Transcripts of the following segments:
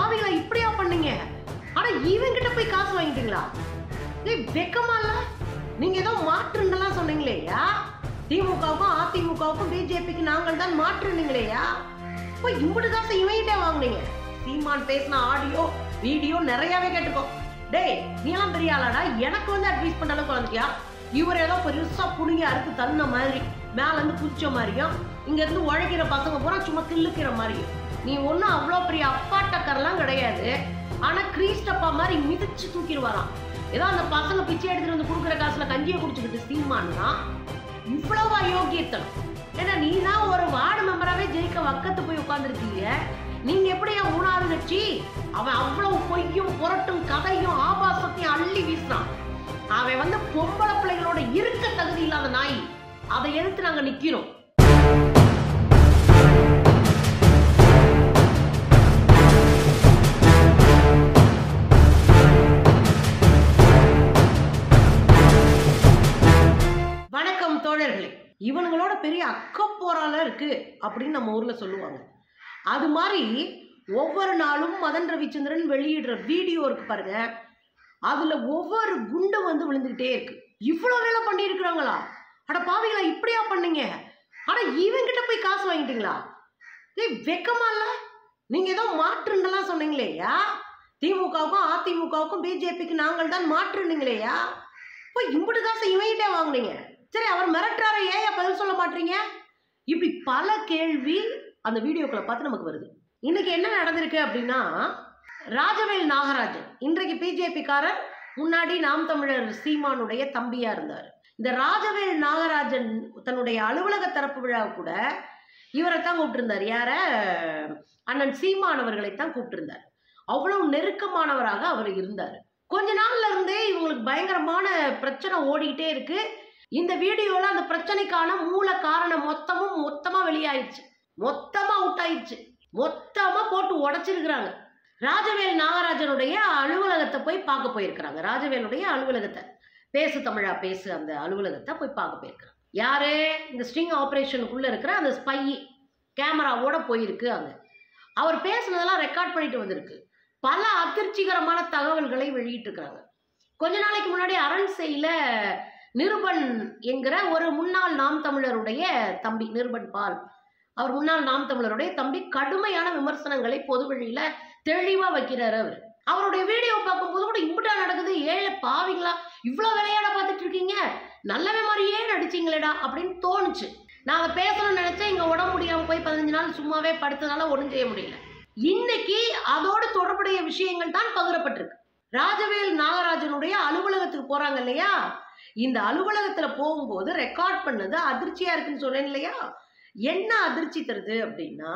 பாவிகளா இப்படியா பண்ணீங்க ஆனா இவங்கிட்ட போய் காசு வாங்கிட்டீங்களா ஏய் வெக்கமா இல்ல நீங்க ஏதோ மாற்றுன்னெல்லாம் சொன்னீங்களேயா திமுகவுக்கும் அதிமுகவுக்கும் பிஜேபிக்கு நாங்கள் தான் மாற்றுனீங்களேயா இப்போ இம்புட்டு காசு இவங்கிட்டே வாங்குனீங்க சீமான் பேசின ஆடியோ வீடியோ நிறையவே கேட்டுக்கோ டேய் நீ எல்லாம் பெரிய ஆளாடா எனக்கு வந்து அட்வைஸ் பண்ண அளவுக்கு வந்துட்டியா இவர் ஏதோ பெருசா புடுங்கி அறுத்து தள்ள மாதிரி மேல இருந்து குதிச்ச மாதிரியும் இங்க இருந்து உழைக்கிற பசங்க பூரா சும்மா கிள்ளுக்கிற மாதிரியும் நீ ஒன்றும் அவ்வளோ பெரிய அப்பாட்டக்கரெல்லாம் கிடையாது ஆனா கிரீஸ்டப்பா மாதிரி மிதிச்சு தூக்கிடுவாராம் ஏதோ அந்த பசங்க பிச்சை எடுத்துட்டு வந்து கொடுக்குற காசுல கஞ்சியை குடிச்சுக்கிட்டு சீமான்னா இவ்வளவு அயோக்கியத்தனம் ஏன்னா நீ தான் ஒரு வார்டு மெம்பராகவே ஜெயிக்க வக்கத்து போய் உட்காந்துருக்கீங்க நீங்க எப்படி என் மூணாவது கட்சி அவன் அவ்வளவு பொய்யும் புரட்டும் கதையும் ஆபாசத்தையும் அள்ளி வீசுறான் அவன் வந்து பொம்பளை பிள்ளைகளோட இருக்க தகுதி இல்லாத நாய் அதை எதிர்த்து நாங்க நிக்கிறோம் வணக்கம் தோழர்களே இவனுங்களோட பெரிய அக்கப்போரால இருக்கு அப்படின்னு நம்ம ஊர்ல சொல்லுவாங்க அது மாதிரி ஒவ்வொரு நாளும் மதன் ரவிச்சந்திரன் வெளியிடுற வீடியோ இருக்கு பாருங்க அதுல ஒவ்வொரு குண்டு வந்து விழுந்துகிட்டே இருக்கு இவ்வளவு வேலை பண்ணியிருக்கிறாங்களா அட பாவிகளா இப்படியா பண்ணீங்க ஆனா இவங்கிட்ட போய் காசு வாங்கிட்டீங்களா ஏய் வெக்கமா இல்ல நீங்க ஏதோ மாற்றுன்னெல்லாம் சொன்னீங்களேயா திமுகவுக்கும் அதிமுகவுக்கும் பிஜேபிக்கு நாங்கள் தான் மாற்றுனீங்களேயா இப்போ இம்புட்டு காசு இவங்கிட்டே வாங்குனீங்க சரி அவர் மிரட்டுறாரு ஏன் பதில் சொல்ல மாட்டீங்க இப்படி பல கேள்வி அந்த வீடியோக்களை பார்த்து நமக்கு வருது இன்னைக்கு என்ன நடந்திருக்கு அப்படின்னா ராஜவேல் நாகராஜன் இன்றைக்கு பிஜேபிக்காரர் முன்னாடி நாம் தமிழர் சீமானுடைய தம்பியா இருந்தார் இந்த ராஜவேல் நாகராஜன் தன்னுடைய அலுவலக திறப்பு விழா கூட இவரை தான் கூப்பிட்டிருந்தார் யார அண்ணன் சீமான் அவர்களை தான் கூப்பிட்டிருந்தார் அவ்வளவு நெருக்கமானவராக அவர் இருந்தார் கொஞ்ச நாள்ல இருந்தே இவங்களுக்கு பயங்கரமான பிரச்சனை ஓடிக்கிட்டே இருக்கு இந்த வீடியோல அந்த பிரச்சனைக்கான மூல காரணம் மொத்தமும் மொத்தமா வெளியாயிடுச்சு மொத்தமா அவுட் ஆயிடுச்சு மொத்தமா போட்டு உடைச்சிருக்கிறாங்க ராஜவேல் நாகராஜனுடைய அலுவலகத்தை போய் பார்க்க போயிருக்கிறாங்க ராஜவேலுடைய அலுவலகத்தை பேசு தமிழா பேசு அந்த அலுவலகத்தை போய் பார்க்க போயிருக்கிறாங்க யாரு இந்த ஸ்ட்ரிங் ஆபரேஷனுக்குள்ள இருக்கிற அந்த ஸ்பை கேமராவோட போயிருக்கு அங்க அவர் பேசுனதெல்லாம் ரெக்கார்ட் பண்ணிட்டு வந்திருக்கு பல அதிர்ச்சிகரமான தகவல்களை வெளியிட்டிருக்கிறாங்க கொஞ்ச நாளைக்கு முன்னாடி அரண்சையில் நிருபன் என்கிற ஒரு முன்னாள் நாம் தமிழருடைய தம்பி நிருபன் பால் அவர் முன்னாள் நாம் தமிழருடைய தம்பி கடுமையான விமர்சனங்களை பொதுவெளியில தெளிவா வைக்கிறாரு அவர் அவருடைய வீடியோ பார்க்கும்போது கூட இம்புட்டா நடக்குது ஏழை பாவிங்களா இவ்வளோ விளையாட பார்த்துட்டு இருக்கீங்க நல்லவே மாதிரியே நடிச்சிங்களேடா அப்படின்னு தோணுச்சு நான் அதை பேசணும்னு நினைச்சேன் இங்க உடம்பு முடியாம போய் பதினஞ்சு நாள் சும்மாவே படுத்தனால ஒன்றும் செய்ய முடியல இன்னைக்கு அதோடு தொடர்புடைய விஷயங்கள் தான் பகிரப்பட்டிருக்கு ராஜவேல் நாகராஜனுடைய அலுவலகத்துக்கு போறாங்க இல்லையா இந்த அலுவலகத்துல போகும்போது ரெக்கார்ட் பண்ணது அதிர்ச்சியா இருக்குன்னு சொன்னேன் இல்லையா என்ன அதிர்ச்சி தருது அப்படின்னா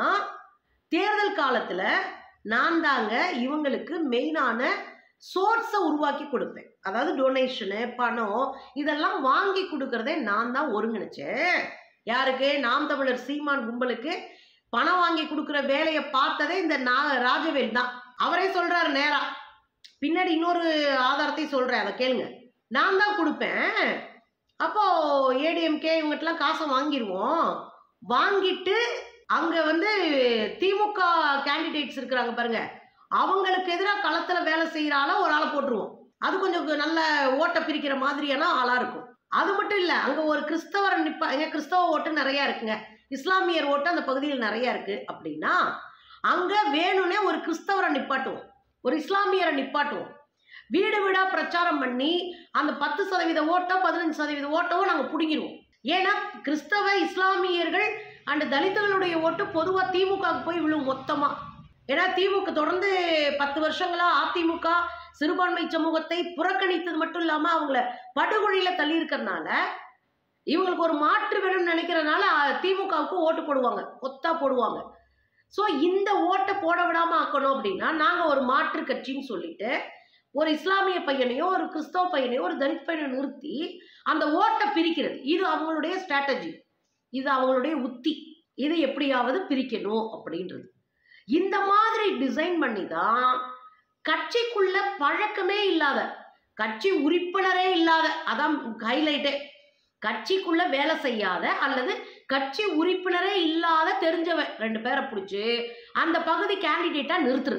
தேர்தல் காலத்துல நான் தாங்க இவங்களுக்கு மெயினான சோர்ஸை உருவாக்கி கொடுப்பேன் அதாவது டொனேஷனு பணம் இதெல்லாம் வாங்கி கொடுக்கறதே நான் தான் ஒருங்கிணைச்சேன் யாருக்கு நாம் தமிழர் சீமான் கும்பலுக்கு பணம் வாங்கி கொடுக்குற வேலையை பார்த்ததே இந்த நா ராஜவேல் தான் அவரே சொல்றாரு நேரா பின்னாடி இன்னொரு ஆதாரத்தையும் சொல்றேன் அதை கேளுங்க நான் தான் கொடுப்பேன் அப்போ ஏடிஎம்கே இவங்ககிட்டலாம் காசை வாங்கிடுவோம் வாங்கிட்டு அங்க வந்து திமுக கேண்டிடேட்ஸ் இருக்கிறாங்க பாருங்க அவங்களுக்கு எதிராக களத்துல வேலை செய்யற ஆள ஒரு ஆளை போட்டுருவோம் அது கொஞ்சம் நல்ல ஓட்டை பிரிக்கிற மாதிரியான ஆளா இருக்கும் அது மட்டும் இல்ல அங்க ஒரு கிறிஸ்தவர் நிப்பா எங்க கிறிஸ்தவ ஓட்டு நிறைய இருக்குங்க இஸ்லாமியர் ஓட்டு அந்த பகுதியில் நிறைய இருக்கு அப்படின்னா அங்க வேணும்னே ஒரு கிறிஸ்தவரை நிப்பாட்டுவோம் ஒரு இஸ்லாமியரை நிப்பாட்டுவோம் வீடு வீடா பிரச்சாரம் பண்ணி அந்த பத்து சதவீத ஓட்டோ பதினஞ்சு சதவீத ஓட்டவோ நாங்க பிடுங்கிடுவோம் ஏன்னா கிறிஸ்தவ இஸ்லாமியர்கள் அண்ட் தலித்துகளுடைய ஓட்டு பொதுவா திமுகவுக்கு போய் விழும் மொத்தமா ஏன்னா திமுக தொடர்ந்து பத்து வருஷங்களா அதிமுக சிறுபான்மை சமூகத்தை புறக்கணித்தது மட்டும் இல்லாம அவங்கள படுகொழியில தள்ளி இருக்கிறதுனால இவங்களுக்கு ஒரு மாற்று வேணும்னு நினைக்கிறதுனால அஹ், திமுகவுக்கு ஓட்டு போடுவாங்க ஒத்தா போடுவாங்க ஸோ இந்த ஓட்டை போட விடாம ஆக்கணும் அப்படின்னா நாங்க ஒரு மாற்று கட்சின்னு சொல்லிட்டு ஒரு இஸ்லாமிய பையனையோ ஒரு கிறிஸ்தவ பையனையோ ஒரு தலித் பையனை நிறுத்தி அந்த ஓட்டை பிரிக்கிறது இது அவங்களுடைய ஸ்ட்ராட்டஜி இது அவங்களுடைய உத்தி இதை எப்படியாவது பிரிக்கணும் அப்படின்றது இந்த மாதிரி டிசைன் பண்ணி தான் கட்சிக்குள்ள பழக்கமே இல்லாத கட்சி உறுப்பினரே இல்லாத அதான் ஹைலைட்டே கட்சிக்குள்ள வேலை செய்யாத அல்லது கட்சி உறுப்பினரே இல்லாத தெரிஞ்சவன் ரெண்டு பேரை பிடிச்சி அந்த பகுதி கேண்டிடேட்டா நிறுத்துறது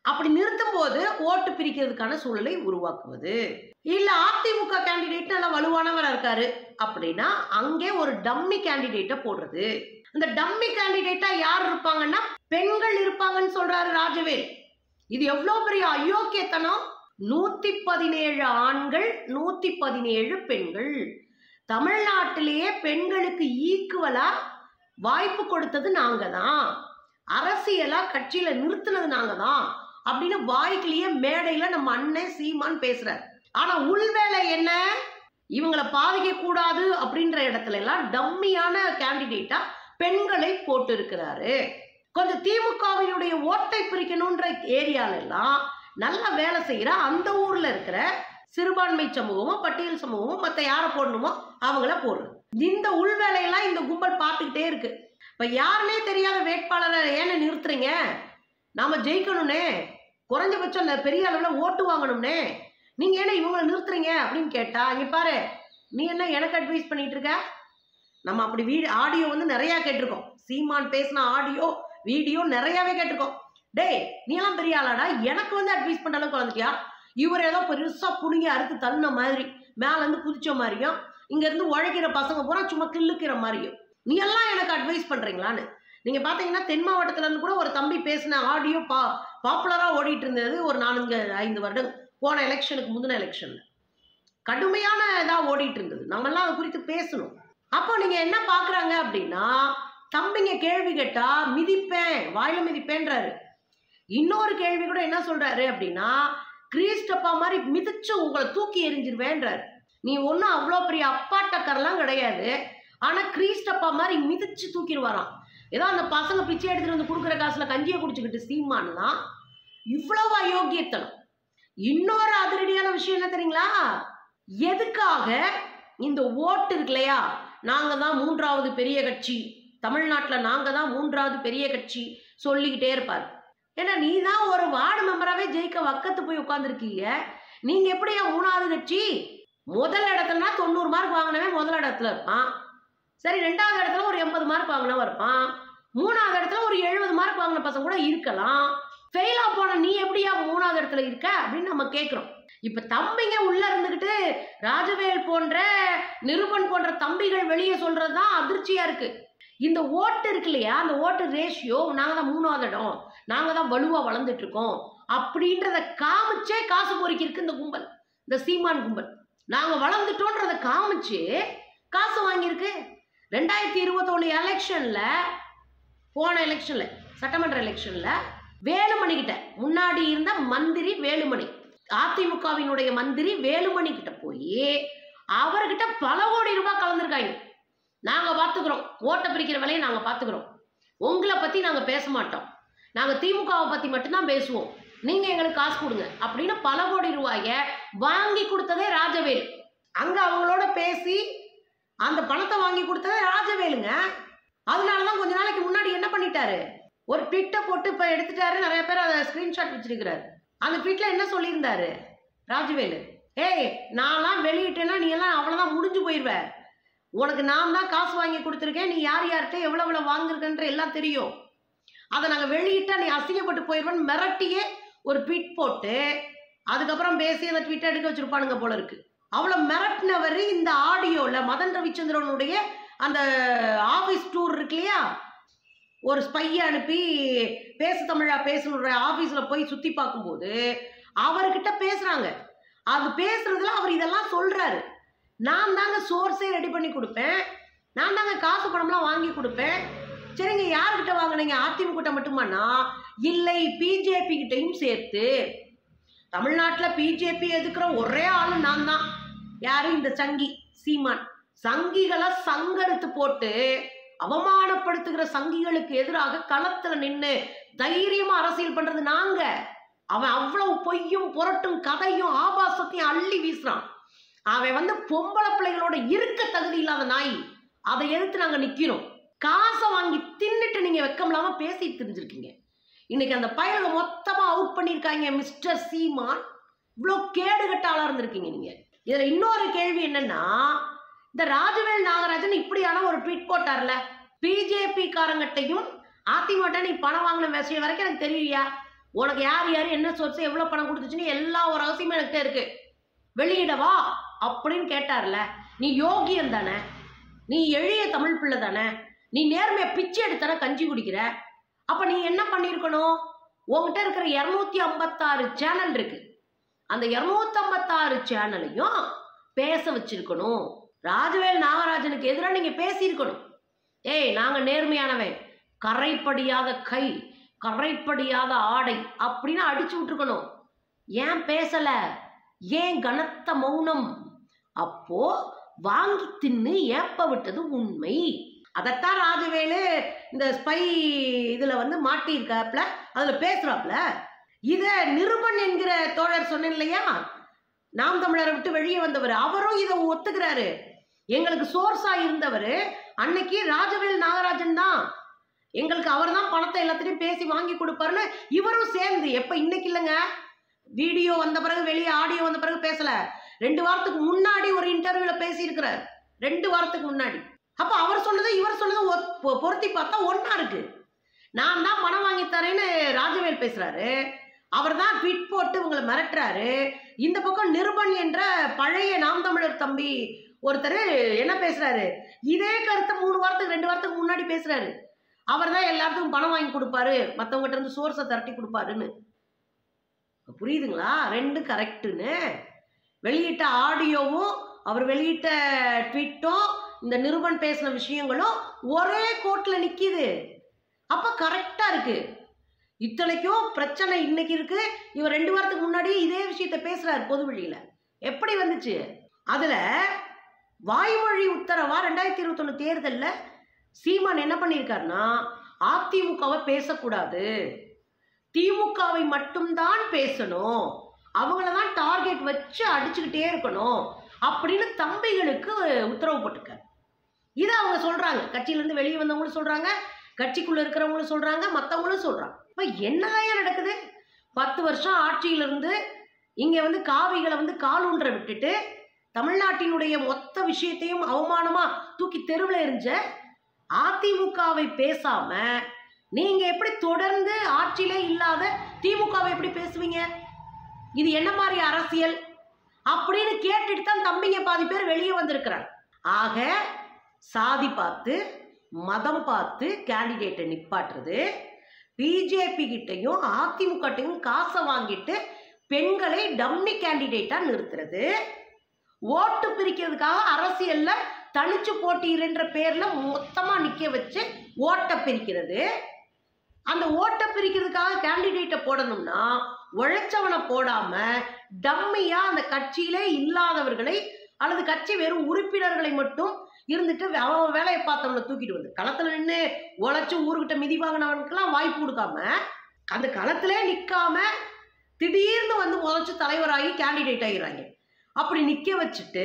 அப்படி நிறுத்தும் போது ஓட்டு பிரிக்கிறதுக்கான சூழலை உருவாக்குவது இல்ல அதிமுக கேண்டிடேட் நல்ல வலுவானவரா இருக்காரு அப்படின்னா அங்கே ஒரு டம்மி கேண்டிடேட்டை போடுறது இந்த டம்மி கேண்டிடேட்டா யார் இருப்பாங்கன்னா பெண்கள் இருப்பாங்கன்னு சொல்றாரு ராஜவேல் இது எவ்வளவு பெரிய அயோக்கியத்தனம் நூத்தி பதினேழு ஆண்கள் நூத்தி பதினேழு பெண்கள் தமிழ்நாட்டிலேயே பெண்களுக்கு ஈக்குவலா வாய்ப்பு கொடுத்தது நாங்க தான் அரசியலா கட்சியில நிறுத்தினது நாங்க தான் அப்படின்னு வாய்க்கிலேயே மேடையில நம்ம அண்ணன் சீமான் பேசுறார் ஆனா உள்வேலை என்ன இவங்களை பாதிக்க கூடாது அப்படின்ற இடத்துல எல்லாம் டம்மியான கேண்டிடேட்டா பெண்களை போட்டு இருக்கிறாரு கொஞ்சம் திமுகவினுடைய ஓட்டை பிரிக்கணுன்ற ஏரியால எல்லாம் நல்லா வேலை செய்யற அந்த ஊர்ல இருக்கிற சிறுபான்மை சமூகமும் பட்டியல் சமூகமும் மற்ற யாரை போடணுமோ அவங்கள போடுறது இந்த உள் வேலையெல்லாம் இந்த கும்பல் பார்த்துக்கிட்டே இருக்கு இப்ப யாருனே தெரியாத வேட்பாளரை ஏன்னு நிறுத்துறீங்க நாம ஜெயிக்கணும்னே குறைஞ்சபட்சம் இந்த பெரிய அளவில் ஓட்டு வாங்கணும்னே நீங்க ஏன்னா இவங்களை நிறுத்துறீங்க அப்படின்னு கேட்டா இங்க பாரு நீ என்ன எனக்கு அட்வைஸ் பண்ணிட்டு இருக்க நம்ம அப்படி வீடு ஆடியோ வந்து நிறைய கேட்டிருக்கோம் சீமான் பேசின ஆடியோ வீடியோ நிறையவே கேட்டிருக்கோம் டேய் நீ எல்லாம் பெரிய ஆளாடா எனக்கு வந்து அட்வைஸ் பண்ற அளவுக்கு வளர்ந்துட்டியா இவர் ஏதோ பெருசா புடுங்கி அறுத்து தள்ளின மாதிரி மேல இருந்து குதிச்ச மாதிரியும் இங்க இருந்து உழைக்கிற பசங்க பூரா சும்மா கிள்ளுக்கிற மாதிரியும் நீ எல்லாம் எனக்கு அட்வைஸ் பண்றீங்களான்னு நீங்க பாத்தீங்கன்னா தென் மாவட்டத்துல இருந்து கூட ஒரு தம்பி பேசின ஆடியோ பா பாப்புலரா ஓடிட்டு இருந்தது ஒரு நான்கு ஐந்து வருடம் போன எலெக்ஷனுக்கு முந்தின எலெக்ஷன்ல கடுமையான இதா ஓடிட்டு இருந்தது நம்ம எல்லாம் அது குறித்து பேசணும் அப்போ நீங்க என்ன பாக்குறாங்க அப்படின்னா தம்பிங்க கேள்வி கேட்டா மிதிப்பேன் வாயில மிதிப்பேன்றாரு இன்னொரு கேள்வி கூட என்ன சொல்றாரு அப்படின்னா கிரீஸ்டப்பா மாதிரி மிதிச்சு உங்களை தூக்கி எறிஞ்சிருவேன்றாரு நீ ஒன்றும் அவ்வளோ பெரிய அப்பாட்டக்கரெல்லாம் கிடையாது ஆனா கிரீஸ்டப்பா மாதிரி மிதிச்சு தூக்கிடுவாராம் ஏதோ அந்த பசங்க பிச்சை எடுத்துட்டு வந்து கொடுக்குற காசுல கஞ்சியை குடிச்சுக்கிட்டு சீமான்லாம் இவ்வளவு அயோக்கியத்தனம் இன்னொரு அதிரடியான விஷயம் என்ன தெரியுங்களா எதுக்காக இந்த ஓட்டு இருக்கு இல்லையா நாங்க தான் மூன்றாவது பெரிய கட்சி தமிழ்நாட்டில் நாங்க தான் மூன்றாவது பெரிய கட்சி சொல்லிக்கிட்டே இருப்பார் ஏன்னா நீ தான் ஒரு வார்டு மெம்பராகவே ஜெயிக்க வக்கத்து போய் உட்காந்துருக்கீங்க நீங்க எப்படியா மூணாவது கட்சி முதல் இடத்துலனா தொண்ணூறு மார்க் வாங்கினவன் முதல் இடத்துல இருப்பான் சரி ரெண்டாவது இடத்துல ஒரு எண்பது மார்க் வாங்கினவன் இருப்பான் மூணாவது இடத்துல ஒரு எழுபது மார்க் வாங்கின பசங்க கூட இருக்கலாம் ஃபெயிலா போன நீ எப்படியா மூணாவது இடத்துல இருக்க அப்படின்னு நம்ம கேட்குறோம் இப்ப தம்பிங்க உள்ள இருந்துகிட்டு ராஜவேல் போன்ற நிருபன் போன்ற தம்பிகள் வெளியே சொல்றதுதான் அதிர்ச்சியா இருக்கு இந்த ஓட்டு இருக்கு இல்லையா அந்த ஓட்டு ரேஷியோ நாங்க தான் மூணாவது இடம் நாங்க தான் வலுவா வளர்ந்துட்டு இருக்கோம் அப்படின்றத காமிச்சே காசு பொறுக்கிருக்கு இந்த கும்பல் இந்த சீமான் கும்பல் நாங்க வளர்ந்துட்டோன்றத காமிச்சு காசு வாங்கியிருக்கு ரெண்டாயிரத்தி இருபத்தொன்னு எலெக்ஷன்ல போன எலெக்ஷன்ல சட்டமன்ற எலெக்ஷன்ல வேலுமணி கிட்ட முன்னாடி இருந்த மந்திரி வேலுமணி அதிமுகவினுடைய மந்திரி வேலுமணி கிட்ட போய் அவர்கிட்ட பல கோடி ரூபாய் கலந்துருக்காங்க நாங்க பாத்துக்கிறோம் ஓட்டை பிரிக்கிற வேலையை நாங்க பாத்துக்கிறோம் உங்களை பத்தி நாங்க பேச மாட்டோம் நாங்க திமுகவை பத்தி மட்டும்தான் பேசுவோம் நீங்க எங்களுக்கு காசு கொடுங்க அப்படின்னு பல கோடி ரூபாய வாங்கி கொடுத்ததே ராஜவேல் அங்க அவங்களோட பேசி அந்த பணத்தை வாங்கி கொடுத்ததே ராஜவேலுங்க அதனாலதான் கொஞ்ச நாளைக்கு முன்னாடி என்ன பண்ணிட்டாரு ஒரு ட்விட்டை போட்டு இப்போ எடுத்துட்டாரு நிறைய பேர் அதை ஸ்க்ரீன்ஷாட் வச்சிருக்கிறாரு அந்த ட்வீட்ல என்ன சொல்லியிருந்தாரு ராஜவேலு ஏய் நான்லாம் வெளியிட்டேன்னா நீ எல்லாம் அவ்வளோதான் முடிஞ்சு போயிடுவ உனக்கு நான் தான் காசு வாங்கி கொடுத்துருக்கேன் நீ யார் யார்கிட்ட எவ்வளோ எவ்வளோ வாங்கியிருக்கன்ற எல்லாம் தெரியும் அதை நாங்கள் வெளியிட்டா நீ அசிங்கப்பட்டு போயிடுவேன்னு மிரட்டியே ஒரு ட்வீட் போட்டு அதுக்கப்புறம் பேசி அந்த ட்வீட்டை எடுக்க வச்சிருப்பானுங்க போல இருக்கு அவ்வளோ மிரட்டினவர் இந்த ஆடியோவில் மதன் ரவிச்சந்திரனுடைய அந்த ஆஃபீஸ் டூர் இருக்கு இல்லையா ஒரு ஸ்பையை அனுப்பி பேசு தமிழா பேசணுன்ற ஆஃபீஸில் போய் சுற்றி பார்க்கும்போது அவர்கிட்ட பேசுகிறாங்க அது பேசுறதுல அவர் இதெல்லாம் சொல்கிறாரு நான் தாங்க சோர்ஸே ரெடி பண்ணி கொடுப்பேன் நான் தாங்க காசு பணம்லாம் வாங்கி கொடுப்பேன் சரிங்க யார்கிட்ட வாங்கினீங்க அதிமுக மட்டுமானா இல்லை பிஜேபி கிட்டையும் சேர்த்து தமிழ்நாட்டில் பிஜேபி எதுக்குற ஒரே ஆளு நான் தான் யாரு இந்த சங்கி சீமான் சங்கிகளை சங்கெடுத்து போட்டு அவமானப்படுத்துகிற சங்கிகளுக்கு எதிராக களத்துல நின்று தைரியமா அரசியல் பண்றது நாங்க அவன் அவ்வளவு பொய்யும் புரட்டும் கதையும் ஆபாசத்தையும் அள்ளி வீசுறான் அவன் வந்து பொம்பளை பிள்ளைகளோட இருக்க தகுதி இல்லாத நாய் அதை எதிர்த்து நாங்க நிக்கிறோம் காசை வாங்கி தின்னுட்டு நீங்க வெக்கம் இல்லாம பேசிட்டு தெரிஞ்சிருக்கீங்க இன்னைக்கு அந்த பயலுக மொத்தமா அவுட் பண்ணியிருக்காங்க மிஸ்டர் சீமான் இவ்வளோ கேடுகட்ட ஆளா இருந்திருக்கீங்க நீங்க இதுல இன்னொரு கேள்வி என்னன்னா இந்த ராஜவேல் நாகராஜன் இப்படியான ஒரு ட்வீட் போட்டார்ல பிஜேபி காரங்கட்டையும் அதிமுக நீ பணம் வாங்கின விஷயம் வரைக்கும் எனக்கு தெரியலையா உனக்கு யார் யார் என்ன சோர்ஸ் எவ்வளோ பணம் கொடுத்துச்சுன்னு எல்லா ஒரு அவசியமும் என்கிட்ட இருக்கு வெளியிடவா அப்படின்னு கேட்டார்ல நீ யோகியன் தானே நீ எளிய தமிழ் பிள்ளை தானே நீ நேர்மையை பிச்சை எடுத்தானே கஞ்சி குடிக்கிற அப்ப நீ என்ன பண்ணியிருக்கணும் உன்கிட்ட இருக்கிற இரநூத்தி ஐம்பத்தாறு சேனல் இருக்கு அந்த இரநூத்தி ஐம்பத்தாறு சேனலையும் பேச வச்சிருக்கணும் ராஜவேல் நாகராஜனுக்கு எதிராக நீங்க பேசியிருக்கணும் ஏய் நாங்க நேர்மையானவன் கரைப்படியாத கை கரைப்படியாத ஆடை அப்படின்னு அடிச்சு விட்டுருக்கணும் ஏன் பேசல ஏன் கனத்த மௌனம் அப்போ வாங்கி தின்னு ஏப்ப விட்டது உண்மை அதைத்தான் ராஜவேலு இந்த ஸ்பை இதுல வந்து மாட்டியிருக்காப்ல அதுல பேசுறாப்ல இத நிருபன் என்கிற தோழர் சொன்னேன் இல்லையா நாம் தமிழரை விட்டு வெளியே வந்தவர் அவரும் இதை ஒத்துக்கிறாரு எங்களுக்கு சோர்ஸா இருந்தவர் அன்னைக்கு ராஜவேல் நாகராஜன் தான் எங்களுக்கு அவர் தான் பணத்தை எல்லாத்தையும் பேசி வாங்கி கொடுப்பாருன்னு இவரும் சேர்ந்து எப்ப இன்னைக்கு இல்லைங்க வீடியோ வந்த பிறகு வெளியே ஆடியோ வந்த பிறகு பேசல ரெண்டு வாரத்துக்கு முன்னாடி ஒரு இன்டர்வியூல பேசியிருக்கிறார் ரெண்டு வாரத்துக்கு முன்னாடி அப்ப அவர் சொன்னது இவர் சொன்னது ஒத்- பொ- பொருத்தி பார்த்தா ஒண்ணா இருக்கு நான் தான் பணம் வாங்கி தரேன்னு ராஜவேல் பேசுறாரு அவர் தான் ட்வீட் போட்டு உங்களை மிரட்டுறாரு இந்த பக்கம் நிருபன் என்ற பழைய நாம் தமிழர் தம்பி ஒருத்தர் என்ன பேசுறாரு இதே கருத்தை மூணு வாரத்துக்கு ரெண்டு வாரத்துக்கு முன்னாடி பேசுறாரு அவர் தான் எல்லாத்துக்கும் பணம் வாங்கி கொடுப்பாரு மற்றவங்ககிட்ட இருந்து சோர்ஸை திரட்டி கொடுப்பாருன்னு புரியுதுங்களா ரெண்டு கரெக்டுன்னு வெளியிட்ட ஆடியோவும் அவர் வெளியிட்ட ட்வீட்டும் இந்த நிருபன் பேசின விஷயங்களும் ஒரே கோர்ட்டில் நிற்கிது அப்போ கரெக்டாக இருக்கு இத்தனைக்கும் பிரச்சனை இன்னைக்கு இருக்கு இவர் ரெண்டு வாரத்துக்கு முன்னாடி இதே விஷயத்த பேசுறாரு பொது வெளியில எப்படி வந்துச்சு அதுல வாய்மொழி உத்தரவா ரெண்டாயிரத்தி இருபத்தொன்னு தேர்தல்ல சீமான் என்ன பண்ணியிருக்காருன்னா அதிமுகவை பேசக்கூடாது திமுகவை மட்டும்தான் பேசணும் அவங்கள தான் டார்கெட் வச்சு அடிச்சுக்கிட்டே இருக்கணும் அப்படின்னு தம்பிகளுக்கு உத்தரவு போட்டிருக்காரு இதை அவங்க சொல்றாங்க கட்சியிலேருந்து வெளியே வந்தவங்களும் சொல்றாங்க கட்சிக்குள்ள இருக்கிறவங்களும் சொல்றாங்க மற்றவங்களும் சொல்றாங்க இப்போ என்னதான் நடக்குது பத்து வருஷம் ஆட்சியிலிருந்து இங்கே வந்து காவிகளை வந்து காலூன்ற விட்டுட்டு தமிழ்நாட்டினுடைய மொத்த விஷயத்தையும் அவமானமா தூக்கி தெருவில் எறிஞ்ச அதிமுகவை பேசாம நீங்க எப்படி தொடர்ந்து ஆட்சியிலே இல்லாத திமுகவை எப்படி பேசுவீங்க இது என்ன மாதிரி அரசியல் அப்படின்னு கேட்டுட்டு தான் தம்பிங்க பாதி பேர் வெளியே வந்திருக்கிறாங்க ஆக சாதி பார்த்து மதம் பார்த்து கேண்டிடேட்டை நிப்பாட்டுறது பிஜேபி கிட்டையும் அதிமுகட்டையும் காசை வாங்கிட்டு பெண்களை டம்மி கேண்டிடேட்டா நிறுத்துறது ஓட்டு பிரிக்கிறதுக்காக அரசியல்ல தனிச்சு போட்டியிடுன்ற பேர்ல மொத்தமா நிக்க வச்சு ஓட்டை பிரிக்கிறது அந்த ஓட்டை பிரிக்கிறதுக்காக கேண்டிடேட்டை போடணும்னா உழைச்சவனை போடாம டம்மியா அந்த கட்சியிலே இல்லாதவர்களை அல்லது கட்சி வெறும் உறுப்பினர்களை மட்டும் இருந்துட்டு அவன் அவன் வேலையை பார்த்தவனை தூக்கிட்டு வந்து களத்துல நின்று உழைச்சு ஊருக்கிட்ட மிதி வாங்கினவனுக்கெல்லாம் வாய்ப்பு கொடுக்காம அந்த களத்திலே நிற்காம திடீர்னு வந்து முளைச்சு தலைவராகி கேண்டிடேட் ஆகிறாங்க அப்படி நிற்க வச்சுட்டு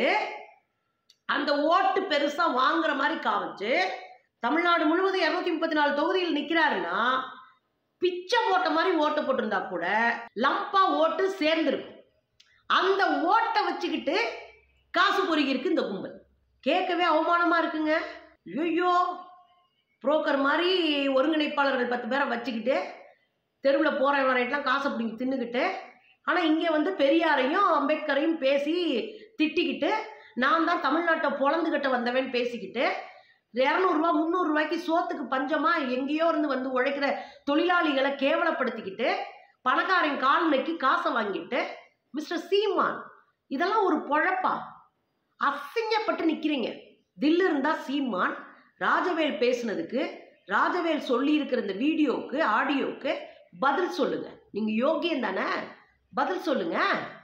அந்த ஓட்டு பெருசா வாங்குற மாதிரி காமிச்சு தமிழ்நாடு முழுவதும் இரநூத்தி முப்பத்தி நாலு தொகுதியில் நிற்கிறாருன்னா பிச்சை போட்ட மாதிரி ஓட்டு போட்டிருந்தா கூட லம்பா ஓட்டு சேர்ந்துருக்கும் அந்த ஓட்டை வச்சுக்கிட்டு காசு பொறுக்கிருக்கு இந்த கும்பல் கேட்கவே அவமானமா இருக்குங்க ஐயோ புரோக்கர் மாதிரி ஒருங்கிணைப்பாளர்கள் பத்து பேரை வச்சுக்கிட்டு தெருவில் போகிற வரையெல்லாம் காசை பிடிங்கி தின்னுக்கிட்டு ஆனால் இங்கே வந்து பெரியாரையும் அம்பேத்கரையும் பேசி திட்டிக்கிட்டு நான் தான் தமிழ்நாட்டை பொழந்துக்கிட்ட வந்தவன் பேசிக்கிட்டு இரநூறுவா முந்நூறுரூவாய்க்கு சோத்துக்கு பஞ்சமாக எங்கேயோ இருந்து வந்து உழைக்கிற தொழிலாளிகளை கேவலப்படுத்திக்கிட்டு பணக்காரன் கால் நக்கி காசை வாங்கிட்டு மிஸ்டர் சீமான் இதெல்லாம் ஒரு பொழப்பா அசிங்கப்பட்டு நிற்கிறீங்க தில்லு இருந்தா சீமான் ராஜவேல் பேசுனதுக்கு ராஜவேல் சொல்லியிருக்கிற இந்த வீடியோவுக்கு ஆடியோவுக்கு பதில் சொல்லுங்க நீங்க யோகியம் தானே பதில் சொல்லுங்க